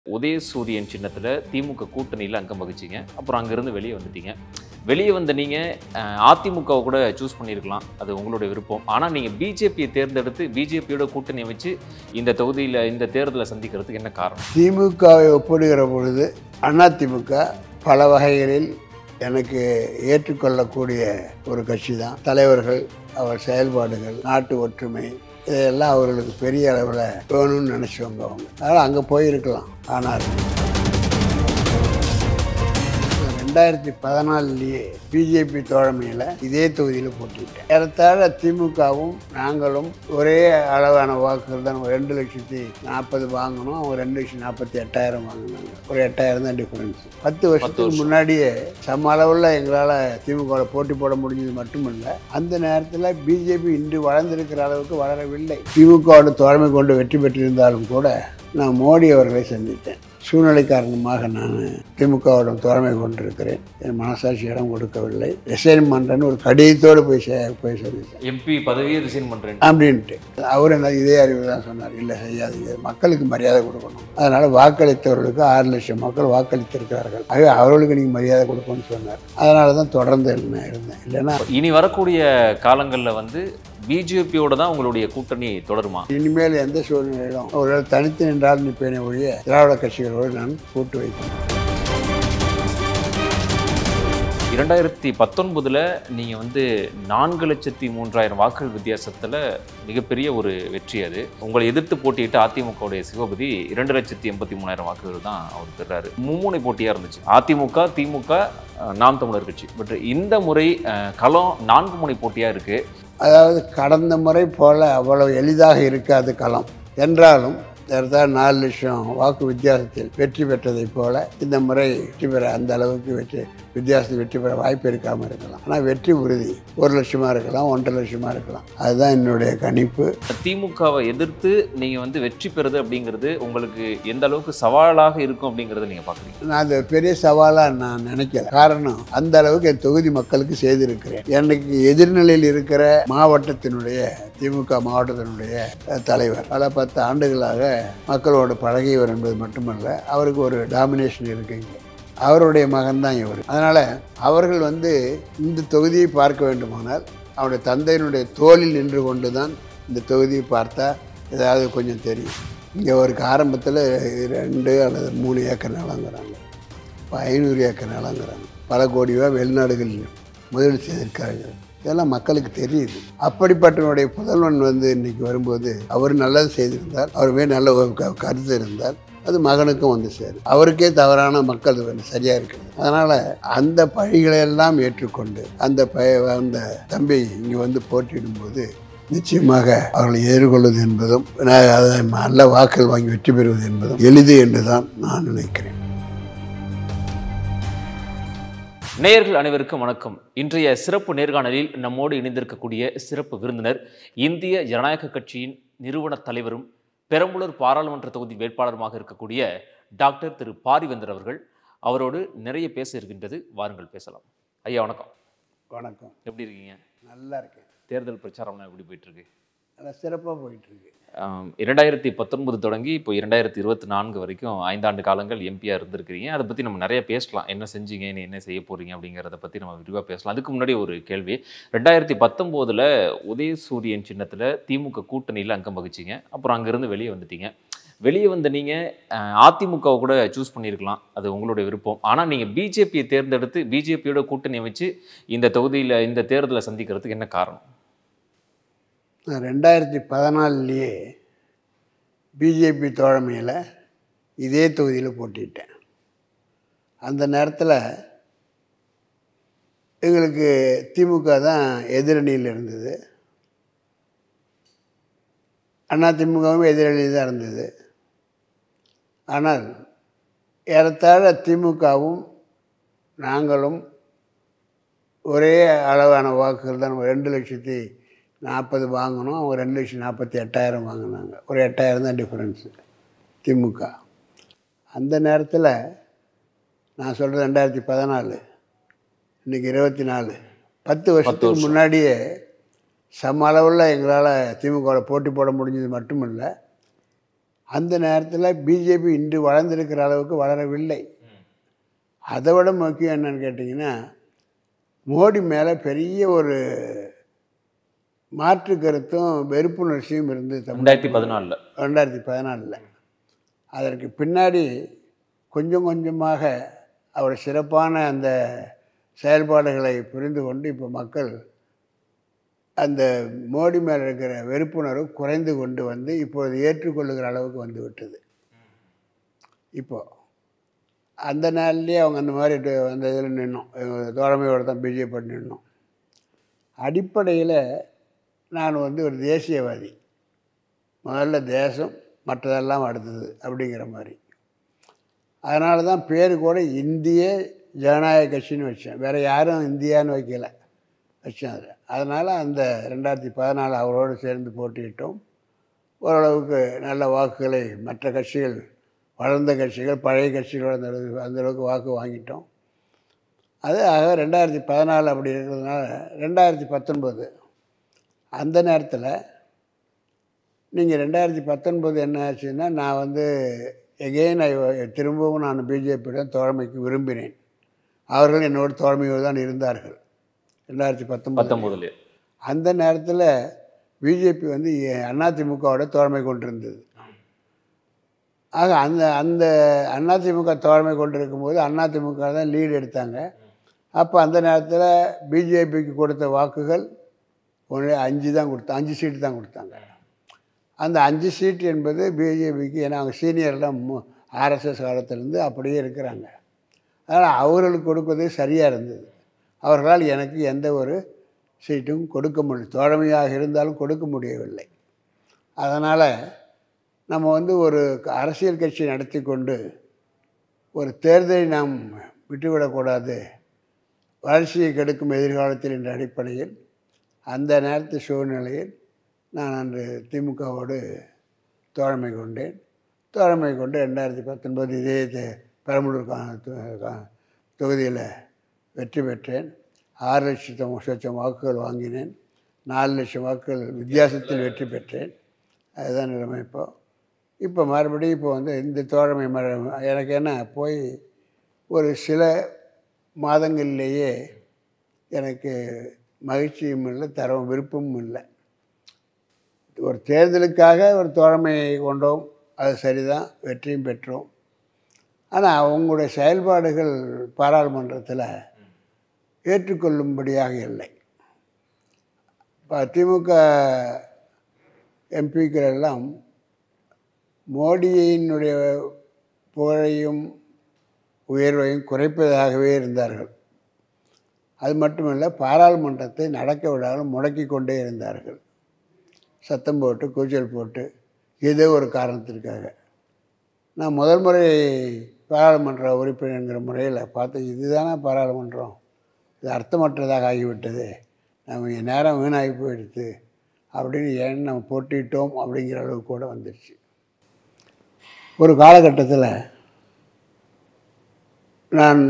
உதயசூரியன் சின்னத்தில் திமுக கூட்டணியில் அங்கம் வகிச்சிங்க அப்புறம் அங்கேருந்து வெளியே வந்துட்டீங்க வெளியே வந்த நீங்கள் அதிமுகவை கூட சூஸ் பண்ணியிருக்கலாம் அது உங்களுடைய விருப்பம் ஆனால் நீங்கள் பிஜேபியை தேர்ந்தெடுத்து பிஜேபியோட கூட்டணியை வச்சு இந்த தொகுதியில் இந்த தேர்தலை சந்திக்கிறதுக்கு என்ன காரணம் திமுகவை ஒப்பிடுகிற பொழுது அதிமுக பல வகைகளில் எனக்கு ஏற்றுக்கொள்ளக்கூடிய ஒரு கட்சி தான் தலைவர்கள் அவர் செயல்பாடுகள் நாட்டு ஒற்றுமை இதையெல்லாம் அவர்களுக்கு பெரிய அளவில் வேணும்னு நினச்சவங்க அவங்க அதனால் அங்கே போயிருக்கலாம் ஆனால் ரெண்டாயிரத்தி பதினாலுலேயே பிஜேபி தோழமையில் இதே தொகுதியில் போட்டிட்டேன் ஏறத்தாழ திமுகவும் நாங்களும் ஒரே அளவான வாக்குகள் தான் ஒரு ரெண்டு லட்சத்தி நாற்பது வாங்கினோம் அவங்க ரெண்டு லட்சத்தி நாற்பத்தி எட்டாயிரம் வாங்கினாங்க ஒரு எட்டாயிரம் தான் டிஃபரன்ஸ் பத்து வருஷத்துக்கு வருஷம். முன்னாடியே சம அளவில் எங்களால் திமுகவில் போட்டி போட முடிஞ்சது மட்டுமல்ல அந்த நேரத்தில் பிஜேபி இன்று வளர்ந்திருக்கிற அளவுக்கு வளரவில்லை திமுகவோட தோழமை கொண்டு வெற்றி பெற்றிருந்தாலும் கூட நான் மோடி அவர்களை சந்தித்தேன் சூழ்நிலை காரணமாக நான் திமுகவிடம் தோழமை கொண்டிருக்கிறேன் என் மனசாட்சி இடம் கொடுக்கவில்லை ரிசைன் பண்ணுறேன்னு ஒரு கடிதத்தோடு போய் சே போய் சந்தித்தேன் எம்பி பதவியை ரிசைன் பண்ணுறேன் அப்படின்ட்டு அவர் என்ன இதே அறிவு தான் சொன்னார் இல்லை செய்யாதீங்க மக்களுக்கு மரியாதை கொடுக்கணும் அதனால் வாக்களித்தவர்களுக்கு ஆறு லட்சம் மக்கள் வாக்களித்திருக்கிறார்கள் ஆகவே அவர்களுக்கு நீங்கள் மரியாதை கொடுக்கணும்னு சொன்னார் அதனால தான் தொடர்ந்து இருந்தேன் இருந்தேன் இல்லைன்னா இனி வரக்கூடிய காலங்களில் வந்து பிஜேபியோட தான் உங்களுடைய கூட்டணி தொடருமா இனிமேல் எந்த சூழ்நிலையிலும் அவர்கள் தனித்து நின்றால் நிற்பேனே ஒழிய திராவிட கட்சிகளோடு நான் கூட்டு வைக்கிறேன் இரண்டாயிரத்தி பத்தொன்பதில் நீங்கள் வந்து நான்கு லட்சத்தி மூன்றாயிரம் வாக்குகள் வித்தியாசத்தில் மிகப்பெரிய ஒரு வெற்றி அது உங்களை எதிர்த்து போட்டியிட்ட அதிமுகவுடைய சிவபதி இரண்டு லட்சத்தி எண்பத்தி மூணாயிரம் வாக்குகள் தான் அவர் பெறாரு மும்முனை போட்டியாக இருந்துச்சு அதிமுக திமுக அஹ், நாம் தமிழர் கட்சி பட் இந்த முறை அஹ், களம் நான்கு முனை போட்டியாக இருக்குது அதாவது கடந்த முறை போல அவ்வளவு எளிதாக இருக்காது களம் என்றாலும் ஏறத்தாழ நாலு லட்சம் வாக்கு வித்தியாசத்தில் வெற்றி பெற்றதைப் போல இந்த முறை வெற்றி பெற அந்த அளவுக்கு வெற்றி வித்தியாசத்தில் வெற்றி பெற வாய்ப்பு இருக்காமல் இருக்கலாம் ஆனால் வெற்றி உறுதி ஒரு லட்சமாக இருக்கலாம் ஒன்றரை லட்சமாக இருக்கலாம் அதுதான் என்னுடைய கணிப்பு திமுகவை எதிர்த்து நீங்கள் வந்து வெற்றி பெறுது அப்படிங்கிறது உங்களுக்கு எந்த அளவுக்கு சவாலாக இருக்கும் அப்படிங்கிறத நீங்கள் பார்க்குறீங்க நான் அது பெரிய சவாலாக நான் நினைக்கல காரணம் அந்த அளவுக்கு என் தொகுதி மக்களுக்கு செய்திருக்கிறேன் எனக்கு எதிர்நிலையில் இருக்கிற மாவட்டத்தினுடைய திமுக மாவட்டத்தினுடைய அஹ், தலைவர் பல பத்து ஆண்டுகளாக மக்களோடு பழகியவர் என்பது மட்டுமல்ல அவருக்கு ஒரு டாமினேஷன் இருக்குங்க அவருடைய மகன்தான் இவர் அதனால் அவர்கள் வந்து இந்த தொகுதியை பார்க்க வேண்டுமானால் அவருடைய தந்தையினுடைய தோளில் நின்று கொண்டு தான் இந்த தொகுதியை பார்த்தா ஏதாவது கொஞ்சம் தெரியும் இங்கே அவருக்கு ஆரம்பத்தில் ரெண்டு அல்லது மூணு ஏக்கர் நிலங்கிறாங்க இப்போ ஐநூறு ஏக்கர் நிலங்கிறாங்க பல கோடி ரூபா வெளிநாடுகளில் முதலீடு செய்திருக்கார்கள் இதெல்லாம் மக்களுக்கு தெரியுது அப்படிப்பட்டவனுடைய புதல்வன் வந்து இன்னைக்கு வரும்போது அவர் நல்லது செய்திருந்தால் அவர் மேல் நல்ல ஒரு க- கருத்து இருந்தால் அது மகனுக்கும் வந்து சேரும் அவருக்கே தவறான மக்கள் வந்து சரியாக இருக்குது அதனால் அந்த பழிகளை எல்லாம் ஏற்றுக்கொண்டு அந்த ப அந்த தம்பி இங்கே வந்து போட்டியிடும்போது நிச்சயமாக அவர்களை எதிர்கொள்வது என்பதும் நான் அதை நல்ல வாக்குகள் வாங்கி வெற்றி பெறுவது என்பதும் எளிது என்று தான் நான் நினைக்கிறேன் நேயர்கள் அனைவருக்கும் வணக்கம் இன்றைய சிறப்பு நேர்காணலில் நம்மோடு இணைந்திருக்கக்கூடிய சிறப்பு விருந்தினர் இந்திய ஜனநாயக கட்சியின் நிறுவன தலைவரும் பெரம்பலூர் பாராளுமன்ற தொகுதி வேட்பாளருமாக இருக்கக்கூடிய டாக்டர் திரு பாரிவேந்தர் அவர்கள் அவரோடு நிறைய பேச இருக்கின்றது வாருங்கள் பேசலாம் ஐயா வணக்கம் வணக்கம் எப்படி இருக்கீங்க நல்லா இருக்கேன் தேர்தல் பிரச்சாரம்லாம் எப்படி போயிட்டு இருக்கு நல்லா சிறப்பாக போயிட்டுருக்கு ஆம், இரண்டாயிரத்தி பத்தொன்பது தொடங்கி இப்போ இரண்டாயிரத்தி இருபத்தி நான்கு வரைக்கும் ஐந்தாண்டு காலங்கள் எம்பியாக இருந்திருக்கிறீங்க அதை பற்றி நம்ம நிறைய பேசலாம் என்ன செஞ்சீங்க நீ என்ன செய்ய போறீங்க அப்படிங்கிறத பற்றி நம்ம விரிவாக பேசலாம் அதுக்கு முன்னாடி ஒரு கேள்வி ரெண்டாயிரத்தி பத்தொம்போதில் உதயசூரியன் சின்னத்தில் திமுக கூட்டணியில் அங்கம் வகிச்சிங்க அப்புறம் அங்கேருந்து வெளியே வந்துட்டீங்க வெளியே வந்த நீங்கள் அதிமுகவை கூட சூஸ் பண்ணியிருக்கலாம் அது உங்களுடைய விருப்பம் ஆனால் நீங்கள் பிஜேபியை தேர்ந்தெடுத்து பிஜேபியோட கூட்டணியை வச்சு இந்த தொகுதியில் இந்த தேர்தலை சந்திக்கிறதுக்கு என்ன காரணம் நான் ரெண்டாயிரத்தி பதினாலுலேயே பிஜேபி தோழமையில் இதே தொகுதியில் போட்டிட்டேன் அந்த நேரத்தில் எங்களுக்கு திமுக தான் எதிரணியில் இருந்தது அண்ணா திமுகவும் எதிரணியில் தான் இருந்தது ஆனால் ஏறத்தாழ திமுகவும் நாங்களும் ஒரே அளவான வாக்குகள் தான் ரெண்டு லட்சத்தி நாற்பது வாங்கினோம் அவங்க ரெண்டு லட்சத்தி நாற்பத்தி எட்டாயிரம் வாங்கினாங்க ஒரு எட்டாயிரம் தான் டிஃப்ரென்ஸு திமுக அந்த நேரத்தில் நான் சொல்கிறது ரெண்டாயிரத்தி பதினாலு இன்றைக்கி இருபத்தி நாலு பத்து வருஷத்துக்கு வருஷம். முன்னாடியே சம அளவில் எங்களால் திமுகவில் போட்டி போட முடிஞ்சது மட்டுமல்ல அந்த நேரத்தில் பிஜேபி இன்று வளர்ந்திருக்கிற அளவுக்கு வளரவில்லை அதை விட முக்கியம் என்னன்னு கேட்டிங்கன்னா மோடி மேலே பெரிய ஒரு மாற்று கருத்தும் வெறுப்புணர்ச்சியும் இருந்து தமிழ் ரெண்டாயிரத்தி பதினாலில் ரெண்டாயிரத்தி பதினாலில் அதற்கு பின்னாடி கொஞ்சம் கொஞ்சமாக அவர் சிறப்பான அந்த செயல்பாடுகளை புரிந்து கொண்டு இப்போ மக்கள் அந்த மோடி மேலே இருக்கிற வெறுப்புணர்வு குறைந்து கொண்டு வந்து இப்பொழுது ஏற்றுக்கொள்ளுகிற அளவுக்கு வந்து விட்டது இப்போ அந்த நாள்லேயே அவங்க அந்த மாதிரி டு- அந்த இதில் நின்னோம் தோழமையோடு தான் பிஜேபி நின்னோம் அடிப்படையில் நான் வந்து ஒரு தேசியவாதி முதல்ல தேசம் மற்றதெல்லாம் அடுத்தது அப்படிங்கிற மாதிரி அதனால தான் பேர் கூட இந்திய ஜனநாயக கட்சின்னு வச்சேன் வேறு யாரும் இந்தியான்னு வைக்கல வச்சேன் அதில் அதனால் அந்த ரெண்டாயிரத்தி பதினாலு அவரோடு சேர்ந்து போட்டியிட்டோம் ஓரளவுக்கு நல்ல வாக்குகளை மற்ற கட்சிகள் வளர்ந்த கட்சிகள் பழைய கட்சிகளோட அந்த அளவுக்கு அந்த அளவுக்கு வாக்கு வாங்கிட்டோம் அது ஆக ரெண்டாயிரத்தி பதினாலு அப்படி இருக்கிறதுனால ரெண்டாயிரத்தி பத்தொன்பது அந்த நேரத்தில் நீங்கள் ரெண்டாயிரத்தி பத்தொன்பது என்ன ஆச்சுன்னா நான் வந்து எகெயின் திரும்பவும் நான் பிஜேபியுடன் தோழமைக்கு விரும்பினேன் அவர்கள் என்னோட தோழமையோடு தான் இருந்தார்கள் ரெண்டாயிரத்தி பத்தொன்பது பத்தொம்போதுலேயே அந்த நேரத்தில் பிஜேபி வந்து அதிமுகவோட தோழமை கொண்டிருந்தது ஆக அந்த அந்த அதிமுக தோழமை கொண்டிருக்கும்போது அதிமுக தான் லீடு எடுத்தாங்க அப்போ அந்த நேரத்தில் பிஜேபிக்கு கொடுத்த வாக்குகள் ஒன்று அஞ்சு தான் கொடுத்தா அஞ்சு சீட்டு தான் கொடுத்தாங்க அந்த அஞ்சு சீட் என்பது பிஜேபிக்கு ஏன்னா அவங்க சீனியர்லாம் ஆர்எஸ்எஸ் காலத்திலேருந்து அப்படியே இருக்கிறாங்க அதனால் அவர்களுக்கு கொடுப்பது சரியாக இருந்தது அவர்களால் எனக்கு எந்த ஒரு சீட்டும் கொடுக்க முடியும் தோழமையாக இருந்தாலும் கொடுக்க முடியவில்லை அதனால் நம்ம வந்து ஒரு அரசியல் கட்சி நடத்தி கொண்டு ஒரு தேர்தலை நாம் விட்டுவிடக்கூடாது வளர்ச்சியை கெடுக்கும் எதிர்காலத்தில் என்ற அடிப்படையில் அந்த நேரத்து சூழ்நிலையில் நான் அன்று திமுகவோடு தோழமை கொண்டேன் தோழமை கொண்டு ரெண்டாயிரத்தி பத்தொன்பது இதே தே- பெரம்பலூர் கா- தொ- கா- தொகுதியில் வெற்றி பெற்றேன் ஆறு லட்சம் லட்சம் வாக்குகள் வாங்கினேன் நாலு லட்சம் வாக்குகள் வித்தியாசத்தில் வெற்றி பெற்றேன் அதுதான் நிலைமை இப்போ இப்போ மறுபடியும் இப்போ வந்து இந்த தோழமை மர எனக்கு என்ன போய் ஒரு சில மாதங்களிலேயே எனக்கு மகிழ்ச்சியும் இல்லை தரவும் விருப்பமும் இல்லை ஒரு தேர்தலுக்காக ஒரு தோழமையை கொண்டோம் அது சரிதான் வெற்றியும் பெற்றோம் ஆனால் அவங்களுடைய செயல்பாடுகள் பாராளுமன்றத்தில் ஏற்றுக்கொள்ளும்படியாக இல்லை இப்போ திமுக எம்பிக்கள் எல்லாம் மோடியினுடைய புகழையும் உயர்வையும் குறைப்பதாகவே இருந்தார்கள் அது மட்டுமல்ல பாராளுமன்றத்தை நடக்க விடாமல் முடக்கி கொண்டே இருந்தார்கள் சத்தம் போட்டு கூச்சல் போட்டு ஏதோ ஒரு காரணத்திற்காக நான் முதல் முறை பாராளுமன்ற உறுப்பினர்ங்கிற முறையில் பார்த்தேன் இதுதானே பாராளுமன்றம் இது அர்த்தமற்றதாக ஆகிவிட்டது நம்ம இங்க நேரம் வீணாகி போயிடுச்சு அப்படின்னு ஏன் நம்ம போட்டிட்டோம் அப்படிங்கிற அளவுக்கு கூட வந்துடுச்சு ஒரு காலகட்டத்தில் நான்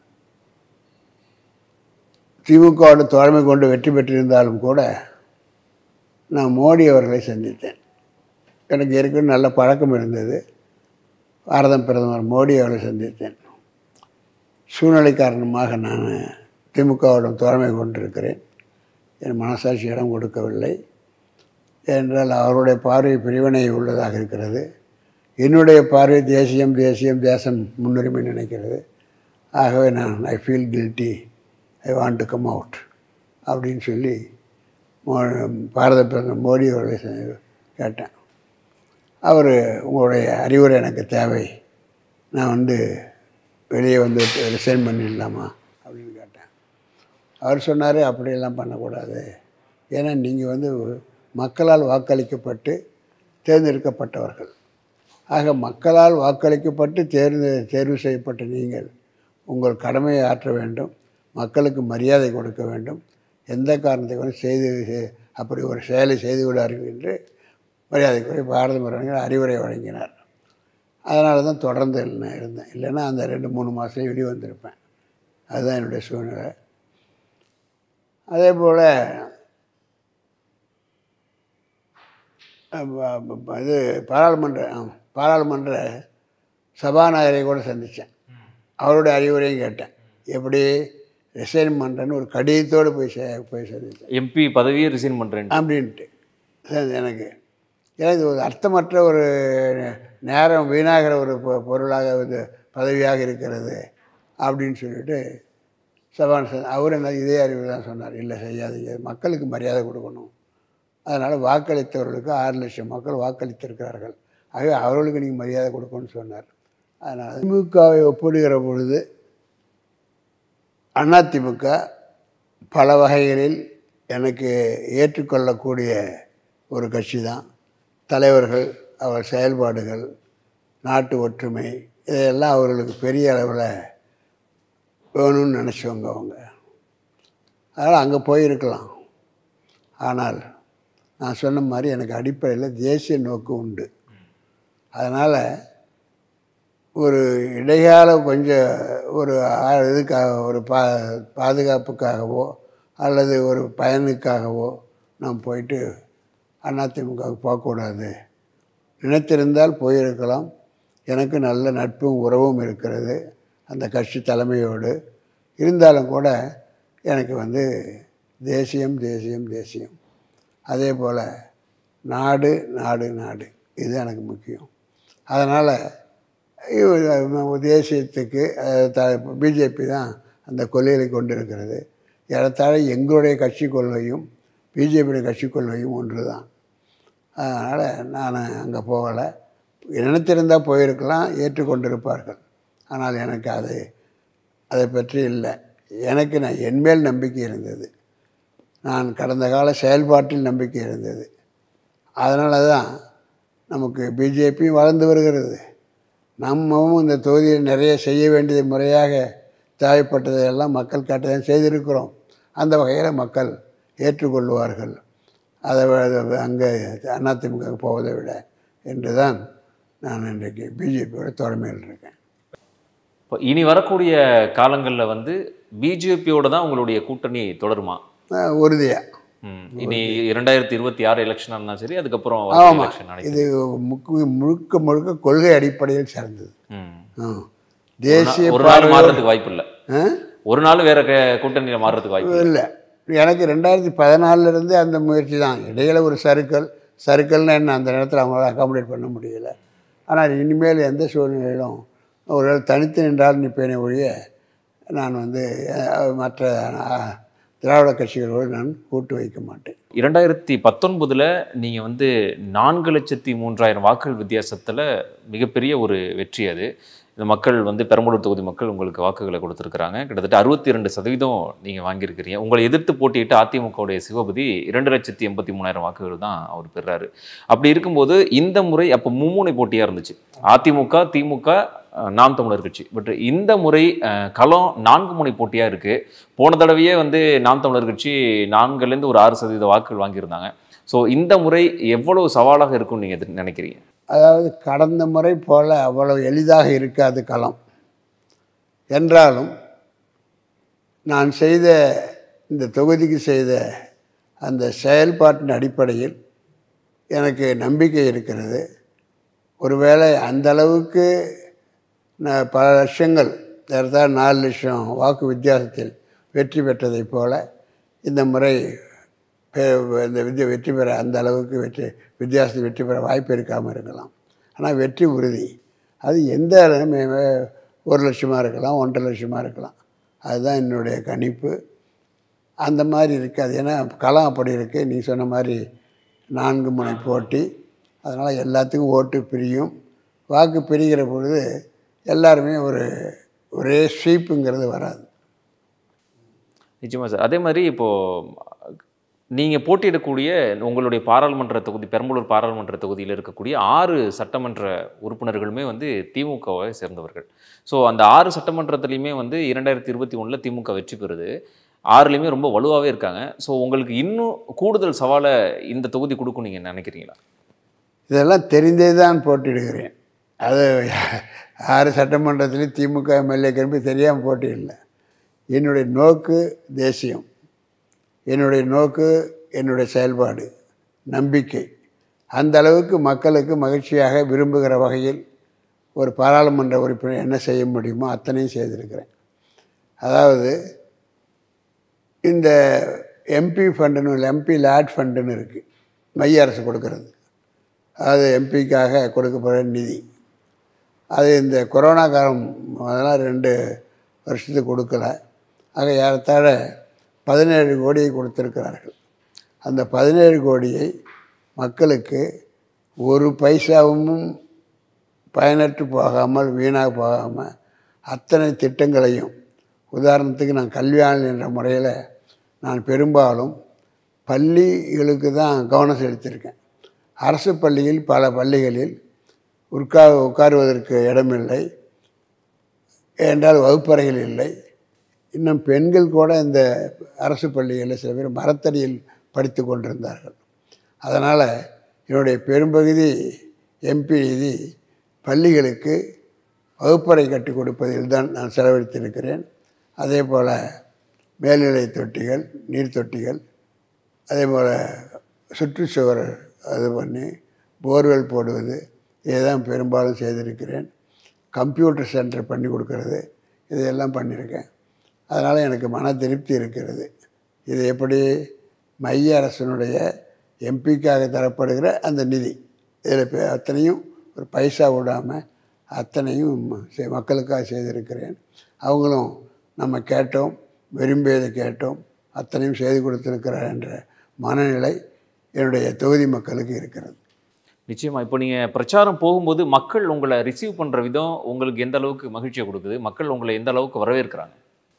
திமுகவோட தோழமை கொண்டு வெற்றி பெற்றிருந்தாலும் கூட நான் மோடி அவர்களை சந்தித்தேன் எனக்கு ஏற்கனவே நல்ல பழக்கம் இருந்தது பாரத பிரதமர் மோடி அவர்களை சந்தித்தேன் சூழ்நிலை காரணமாக நான் திமுகவிடம் தோழமை கொண்டிருக்கிறேன் என் மனசாட்சி இடம் கொடுக்கவில்லை என்றால் அவருடைய பார்வை பிரிவினை உள்ளதாக இருக்கிறது என்னுடைய பார்வை தேசியம் தேசியம் தேசம் முன்னுரிமை நினைக்கிறது ஆகவே நான் I feel guilty I want to come out அப்படின்னு சொல்லி மோ- பாரத பிரதமர் மோடி அவர்களை ச- கேட்டேன் அவர் உங்களுடைய அறிவுரை எனக்கு தேவை நான் வந்து வெளியே வந்து ரிசைன் பண்ணிடலாமா அப்படின்னு கேட்டேன் அவர் சொன்னார் அப்படியெல்லாம் பண்ணக்கூடாது ஏன்னா நீங்கள் வந்து மக்களால் வாக்களிக்கப்பட்டு தேர்ந்தெடுக்கப்பட்டவர்கள் ஆக மக்களால் வாக்களிக்கப்பட்டு தேர்ந்து தேர்வு செய்யப்பட்ட நீங்கள் உங்கள் கடமையை ஆற்ற வேண்டும் மக்களுக்கு மரியாதை கொடுக்க வேண்டும் எந்த காரணத்தை கொண்டு செய்து செ- அப்படி ஒரு செயலை செய்து விடார்கள் என்று மரியாதைக்குரிய பாரத பிரதமர் அறிவுரை வழங்கினார் அதனால தான் தொடர்ந்து நான் இருந்தேன் இல்லைன்னா அந்த ரெண்டு மூணு மாதம் வெளியே வந்திருப்பேன் அதுதான் என்னுடைய சூழ்நிலை அதே போல் இது பாராளுமன்ற ஆ, பாராளுமன்ற சபாநாயகரை கூட சந்தித்தேன் அவருடைய அறிவுரையும் கேட்டேன் எப்படி ரிசைன் பண்ணுறேன்னு ஒரு கடிதத்தோடு போய் சே போய் சந்தித்தேன் எம்பி பதவியை ரிசைன் பண்ணுறேன் அப்படின்ட்டு சரி, எனக்கு ஏன்னா இது ஒரு அர்த்தமற்ற ஒரு நேரம் வீணாகிற ஒரு பொ- பொருளாக இது பதவியாக இருக்கிறது அப்படின்னு சொல்லிட்டு சபான் அவர் என்ன இதே அறிவு தான் சொன்னார் இல்லை செய்யாதீங்க மக்களுக்கு மரியாதை கொடுக்கணும் அதனால் வாக்களித்தவர்களுக்கு ஆறு லட்சம் மக்கள் வாக்களித்திருக்கிறார்கள் ஆகவே அவர்களுக்கு நீங்கள் மரியாதை கொடுக்கணும்னு சொன்னார் அதனால் திமுகவை ஒப்பிடுகிற பொழுது அதிமுக பல வகைகளில் எனக்கு ஏற்றுக்கொள்ளக்கூடிய ஒரு கட்சி தான் தலைவர்கள் அவர் செயல்பாடுகள் நாட்டு ஒற்றுமை இதையெல்லாம் அவர்களுக்கு பெரிய அளவில் வேணும்னு நினச்சவங்க அவங்க அதனால் அங்கே போயிருக்கலாம் ஆனால் நான் சொன்ன மாதிரி எனக்கு அடிப்படையில் தேசிய நோக்கு உண்டு அதனால் ஒரு இடைக்கால கொஞ்சம் ஒரு ஆ- இதுக்காக ஒரு பா பாதுகாப்புக்காகவோ அல்லது ஒரு பயனுக்காகவோ நான் போயிட்டு அதிமுகவுக்கு போகக்கூடாது நினைத்திருந்தால் போயிருக்கலாம் எனக்கு நல்ல நட்பும் உறவும் இருக்கிறது அந்த கட்சி தலைமையோடு இருந்தாலும் கூட எனக்கு வந்து தேசியம் தேசியம் தேசியம் அதே போல் நாடு நாடு நாடு இது எனக்கு முக்கியம் அதனால் தேசியத்துக்கு பிஜேபி தான் அந்த கொள்கைகளை கொண்டிருக்கிறது ஏறத்தாழ எங்களுடைய கட்சி கொள்கையும் பிஜேபியுடைய கட்சி கொள்கையும் ஒன்று தான் அதனால் நான் அங்கே போகலை நினைத்திருந்தால் போயிருக்கலாம் ஏற்றுக்கொண்டிருப்பார்கள் ஆனால் எனக்கு அது அதை பற்றி இல்லை எனக்கு நான் என்மேல் நம்பிக்கை இருந்தது நான் கடந்த கால செயல்பாட்டில் நம்பிக்கை இருந்தது அதனால தான் நமக்கு பிஜேபியும் வளர்ந்து வருகிறது நம்மவும் இந்த தொகுதியில் நிறைய செய்ய வேண்டியது முறையாக தேவைப்பட்டதையெல்லாம் மக்கள் கேட்டதான் செய்திருக்கிறோம் அந்த வகையில் மக்கள் ஏற்றுக்கொள்வார்கள் அதை விட அங்கே அதிமுக போவதை விட என்று தான் நான் இன்றைக்கு பிஜேபியோட தொடமையில் இருக்கேன் இப்போ இனி வரக்கூடிய காலங்களில் வந்து பிஜேபியோட தான் உங்களுடைய கூட்டணி தொடருமா அஹ் உறுதியாக ம். இனி இரண்டாயிரத்தி இருபத்தி ஆறு எலெக்ஷன் இருந்தாலும் சரி அதுக்கப்புறம் ஆமாம் எலெக்ஷன் நினைக்கிறேன் இது முக்கு முழுக்க முழுக்க கொள்கை அடிப்படையில் சார்ந்தது ம். ஆ. தேசிய ஒரு நாள் மாறுறதுக்கு வாய்ப்பு இல்லை ஆ? ஒரு நாள் வேற க- கூட்டணியில மாறுறதுக்கு வாய்ப்பு இல்லை. இல்லை எனக்கு ரெண்டாயிரத்தி பதினாலிருந்து அந்த முயற்சி தான் இடையில ஒரு சர்க்கிள் சர்க்கிள்னு என்ன அந்த நேரத்தில் அவங்களால அகாமடேட் பண்ண முடியல ஆனால் இனிமேல் எந்த சூழ்நிலையிலும் ஒரு வேளை தனித்து நின்றால் நிற்பேனே ஒழிய நான் வந்து அஹ், மற்ற அஹ், திராவிட கட்சிகளோடு நான் கூட்டு வைக்க மாட்டேன் இரண்டாயிரத்தி பத்தொன்பதுல நீங்க வந்து நான்கு லட்சத்தி மூன்றாயிரம் வாக்குகள் வித்தியாசத்துல மிகப்பெரிய ஒரு வெற்றி அது இந்த மக்கள் வந்து பெரம்பலூர் தொகுதி மக்கள் உங்களுக்கு வாக்குகளை கொடுத்துருக்காங்க கிட்டத்தட்ட அறுபத்தி ரெண்டு சதவீதம் நீங்க வாங்கியிருக்கிறீங்க உங்களை எதிர்த்து போட்டியிட்டு அதிமுகவுடைய சிவபதி இரண்டு லட்சத்தி எண்பத்தி மூணாயிரம் வாக்குகள் தான் அவர் பெறாரு அப்படி இருக்கும்போது இந்த முறை அப்போ மும்முனை போட்டியா இருந்துச்சு அதிமுக திமுக அஹ், நாம் தமிழர் கட்சி பட் இந்த முறை அஹ், களம் நான்கு முனை போட்டியா இருக்கு போன தடவையே வந்து நாம் தமிழர் கட்சி நான்குலேருந்து ஒரு ஆறு சதவீத வாக்குகள் வாங்கியிருந்தாங்க ஸோ இந்த முறை எவ்வளவு சவாலாக இருக்கும்னு நீங்கள் எதிர் நினைக்கிறீங்க அதாவது கடந்த முறை போல அவ்வளவு எளிதாக இருக்காது களம் என்றாலும் நான் செய்த இந்த தொகுதிக்கு செய்த அந்த செயல்பாட்டின் அடிப்படையில் எனக்கு நம்பிக்கை இருக்கிறது ஒருவேளை அந்த அளவுக்கு நான் பல லட்சங்கள் ஏறத்தாழ நாலு லட்சம் வாக்கு வித்தியாசத்தில் வெற்றி பெற்றதைப் போல இந்த முறை பெ- இந்த வித்திய வெற்றி பெற அந்த அளவுக்கு வெற்றி வித்தியாசத்தில் வெற்றி பெற வாய்ப்பு இருக்காமல் இருக்கலாம் ஆனால் வெற்றி உறுதி அது எந்த அளவு- மே- ஒரு லட்சமாக இருக்கலாம் ஒன்றரை லட்சமாக இருக்கலாம் அதுதான் என்னுடைய கணிப்பு அந்த மாதிரி இருக்காது ஏன்னா களம் அப்படி இருக்குது நீ சொன்ன மாதிரி நான்கு முனை போட்டி அதனால் எல்லாத்துக்கும் ஓட்டு பிரியும் வாக்கு பிரிகிற பொழுது எல்லாருமே ஒரு ஒரே ஸ்வீப்புங்கிறது வராது நிச்சயமா சார் அதே மாதிரி இப்போ நீங்க போட்டியிடக்கூடிய உங்களுடைய பாராளுமன்ற தொகுதி பெரம்பலூர் பாராளுமன்ற தொகுதியில் இருக்கக்கூடிய ஆறு சட்டமன்ற உறுப்பினர்களுமே வந்து திமுகவை சேர்ந்தவர்கள் ஸோ அந்த ஆறு சட்டமன்றத்துலையுமே வந்து இரண்டாயிரத்தி இருபத்தி ஒண்ணுல திமுக வெற்றி பெறுது ஆறுலையுமே ரொம்ப வலுவாகவே இருக்காங்க ஸோ உங்களுக்கு இன்னும் கூடுதல் சவாலை இந்த தொகுதி கொடுக்கும் நீங்கள் நினைக்கிறீங்களா இதெல்லாம் தெரிந்தே தான் போட்டியிடுகிறேன் அது ஆறு சட்டமன்றத்திலையும் திமுக எம்எல்ஏ கிளம்பி தெரியாமல் போட்டியிடல என்னுடைய நோக்கு தேசியம் என்னுடைய நோக்கு என்னுடைய செயல்பாடு நம்பிக்கை அந்த அளவுக்கு மக்களுக்கு மகிழ்ச்சியாக விரும்புகிற வகையில் ஒரு பாராளுமன்ற உறுப்பினர் என்ன செய்ய முடியுமோ அத்தனையும் செய்திருக்கிறேன் அதாவது இந்த எம்பி ஃபண்டுன்னு இல்லை எம்பி லேட் ஃபண்டுன்னு இருக்குது மைய அரசு கொடுக்கறது அது எம்பிக்காக கொடுக்கப்படுற நிதி அது இந்த கொரோனா காலம் அதெல்லாம் ரெண்டு வருஷத்துக்கு கொடுக்கல ஆக ஏறத்தாழ பதினேழு கோடியை கொடுத்திருக்கிறார்கள் அந்த பதினேழு கோடியை மக்களுக்கு ஒரு பைசாவும் பயனற்று போகாமல் வீணாக போகாமல் அத்தனை திட்டங்களையும் உதாரணத்துக்கு நான் கல்வியாளன் என்ற முறையில் நான் பெரும்பாலும் பள்ளிகளுக்கு தான் கவனம் செலுத்தியிருக்கேன் அரசு பள்ளியில் பல பள்ளிகளில் உட்கா உட்காருவதற்கு இடமில்லை என்றால் வகுப்பறைகள் இல்லை இன்னும் பெண்கள் கூட இந்த அரசு பள்ளிகளில் சில பேர் மரத்தடியில் படித்து கொண்டிருந்தார்கள் அதனால் என்னுடைய பெரும்பகுதி எம்பி நிதி பள்ளிகளுக்கு வகுப்பறை கட்டி கொடுப்பதில் தான் நான் செலவழித்திருக்கிறேன் அதே போல் மேல்நிலை தொட்டிகள் நீர் தொட்டிகள் அதே போல் சுற்றுச்சுவர் அது பண்ணி போர்வெல் போடுவது இதுதான் பெரும்பாலும் செய்திருக்கிறேன் கம்ப்யூட்டர் சென்டர் பண்ணி கொடுக்கறது இதையெல்லாம் பண்ணியிருக்கேன் அதனால் எனக்கு மன திருப்தி இருக்கிறது இது எப்படி மைய அரசினுடைய எம்பிக்காக தரப்படுகிற அந்த நிதி இதில் அத்தனையும் ஒரு பைசா விடாமல் அத்தனையும் செ- மக்களுக்காக செய்திருக்கிறேன் அவங்களும் நம்ம கேட்டோம் விரும்பியதை கேட்டோம் அத்தனையும் செய்து கொடுத்திருக்கிறார் என்ற மனநிலை என்னுடைய தொகுதி மக்களுக்கு இருக்கிறது நிச்சயமா இப்போ நீங்க பிரச்சாரம் போகும்போது மக்கள் உங்களை ரிசீவ் பண்ற விதம் உங்களுக்கு எந்த அளவுக்கு மகிழ்ச்சியை கொடுக்குது மக்கள் உங்களை எந்த அளவுக்கு வரவேற்கிறாங்க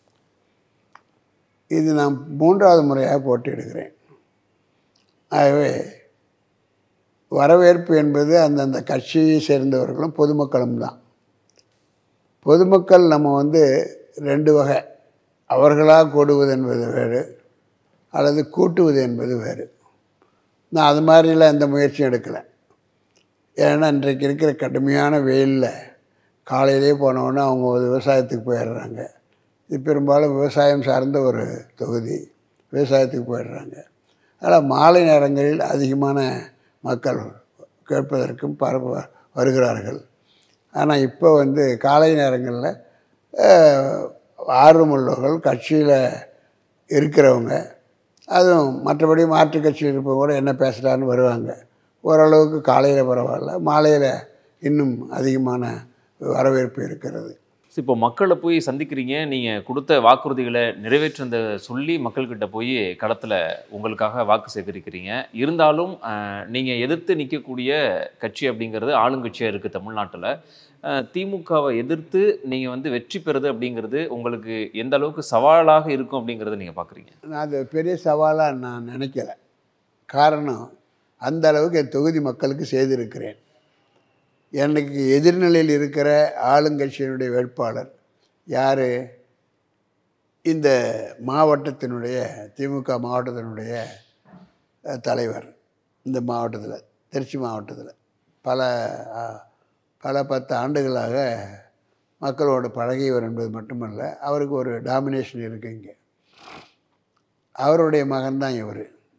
இது நான் மூன்றாவது முறையாக போட்டியிடுகிறேன் ஆகவே வரவேற்பு என்பது அந்தந்த கட்சியை சேர்ந்தவர்களும் பொதுமக்களும் தான் பொதுமக்கள் நம்ம வந்து ரெண்டு வகை அவர்களாக கூடுவது என்பது வேறு அல்லது கூட்டுவது என்பது வேறு நான் அது மாதிரிலாம் எந்த முயற்சியும் எடுக்கலை ஏன்னா இன்றைக்கு இருக்கிற கடுமையான வெயிலில் காலையிலே போனோன்னே அவங்க ஒரு விவசாயத்துக்கு போயிடுறாங்க இது பெரும்பாலும் விவசாயம் சார்ந்த ஒரு தொகுதி விவசாயத்துக்கு போயிடுறாங்க அதனால் மாலை நேரங்களில் அதிகமான மக்கள் கேட்பதற்கும் பரப்ப வருகிறார்கள் ஆனால் இப்போ வந்து காலை நேரங்களில் அஹ், ஆர்வமுள்ளவர்கள் கட்சியில் இருக்கிறவங்க அதுவும் மற்றபடி மாற்று கட்சியில் இருப்பவங்க கூட என்ன பேசுகிறான்னு வருவாங்க ஓரளவுக்கு காலையில் பரவாயில்ல மாலையில் இன்னும் அதிகமான வரவேற்பு இருக்கிறது இப்போ மக்களை போய் சந்திக்கிறீங்க நீங்க கொடுத்த வாக்குறுதிகளை நிறைவேற்றுந்த சொல்லி மக்கள்கிட்ட போய் களத்துல உங்களுக்காக வாக்கு சேகரிக்கிறீங்க இருந்தாலும் அஹ், நீங்க எதிர்த்து நிற்கக்கூடிய கட்சி அப்படிங்கிறது ஆளுங்கட்சியா இருக்கு தமிழ்நாட்டுல அஹ், திமுகவை எதிர்த்து நீங்க வந்து வெற்றி பெறுது அப்படிங்கிறது உங்களுக்கு எந்த அளவுக்கு சவாலாக இருக்கும் அப்படிங்கிறத நீங்க பாக்குறீங்க நான் அது பெரிய சவாலாக நான் நினைக்கல காரணம் அந்த அளவுக்கு என் தொகுதி மக்களுக்கு செய்திருக்கிறேன் எனக்கு எதிர்நிலையில் இருக்கிற ஆளுங்கட்சியினுடைய வேட்பாளர் யார் இந்த மாவட்டத்தினுடைய திமுக மாவட்டத்தினுடைய அஹ், தலைவர் இந்த மாவட்டத்தில் திருச்சி மாவட்டத்தில் பல அஹ், பல பத்து ஆண்டுகளாக மக்களோடு பழகியவர் என்பது மட்டுமல்ல அவருக்கு ஒரு டாமினேஷன் இருக்கு இங்கே அவருடைய மகன்தான் இவர்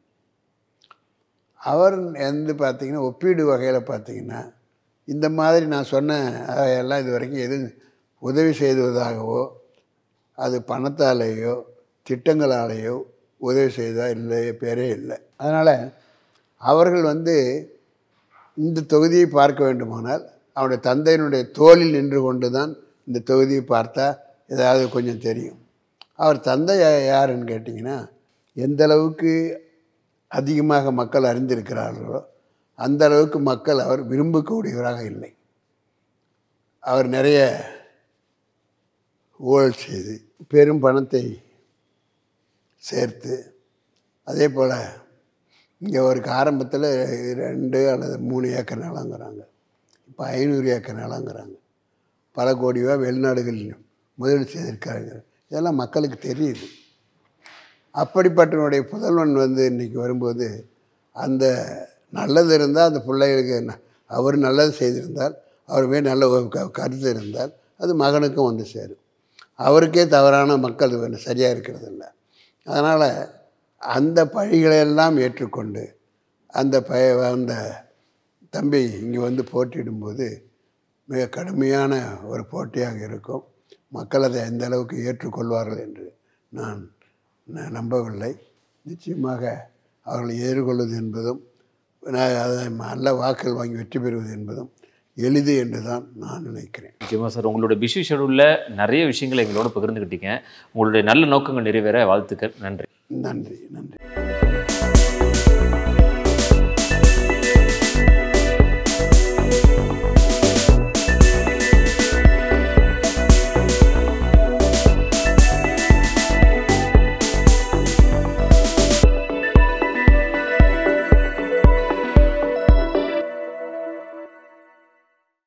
அவர் வந்து பார்த்தீங்கன்னா ஒப்பீடு வகையில் பார்த்தீங்கன்னா இந்த மாதிரி நான் சொன்ன எல்லாம் இது வரைக்கும் எதுவும் உதவி செய்ததாகவோ அது பணத்தாலேயோ திட்டங்களாலேயோ உதவி செய்தா இல்லை பேரே இல்லை அதனால் அவர்கள் வந்து இந்த தொகுதியை பார்க்க வேண்டுமானால் அவனுடைய தந்தையினுடைய தோளில் நின்று கொண்டு தான் இந்த தொகுதியை பார்த்தா ஏதாவது கொஞ்சம் தெரியும் அவர் தந்தை யா- யாருன்னு கேட்டிங்கன்னா எந்த அளவுக்கு அதிகமாக மக்கள் அறிந்திருக்கிறார்களோ அந்த அளவுக்கு மக்கள் அவர் விரும்பக்கூடியவராக இல்லை அவர் நிறைய ஊழல் செய்து பெரும் பணத்தை சேர்த்து அதே போல் இங்கே அவருக்கு ஆரம்பத்தில் ரெண்டு அல்லது மூணு ஏக்கர் நிலங்கிறாங்க இப்போ ஐநூறு ஏக்கர் நிலங்கிறாங்க பல கோடி ரூபா வெளிநாடுகளில் முதலீடு செய்திருக்காங்க இதெல்லாம் மக்களுக்கு தெரியுது அப்படிப்பட்டவனுடைய புதல்வன் வந்து இன்றைக்கி வரும்போது அந்த நல்லது இருந்தால் அந்த பிள்ளைகளுக்கு என்ன அவர் நல்லது செய்திருந்தால் அவர் மேல் நல்ல ஒரு க- கருத்து இருந்தால் அது மகனுக்கும் வந்து சேரும் அவருக்கே தவறான மக்கள் வேணும் சரியாக இருக்கிறது இல்லை அதனால் அந்த பழிகளையெல்லாம் ஏற்றுக்கொண்டு அந்த பய அந்த தம்பி இங்கே வந்து போட்டியிடும்போது மிக கடுமையான ஒரு போட்டியாக இருக்கும் மக்கள் அதை எந்த அளவுக்கு ஏற்றுக்கொள்வார்கள் என்று நான் ந- நம்பவில்லை நிச்சயமாக அவர்களை எதிர்கொள்வது என்பதும் நான் அதை நல்ல வாக்குகள் வாங்கி வெற்றி பெறுவது என்பதும் எளிது என்று தான் நான் நினைக்கிறேன் நிச்சயமா சார் உங்களோட பிஸி ஷெடியூலில் நிறைய விஷயங்களை எங்களோட பகிர்ந்துக்கிட்டீங்க உங்களுடைய நல்ல நோக்கங்கள் நிறைவேற வாழ்த்துக்கள் நன்றி நன்றி நன்றி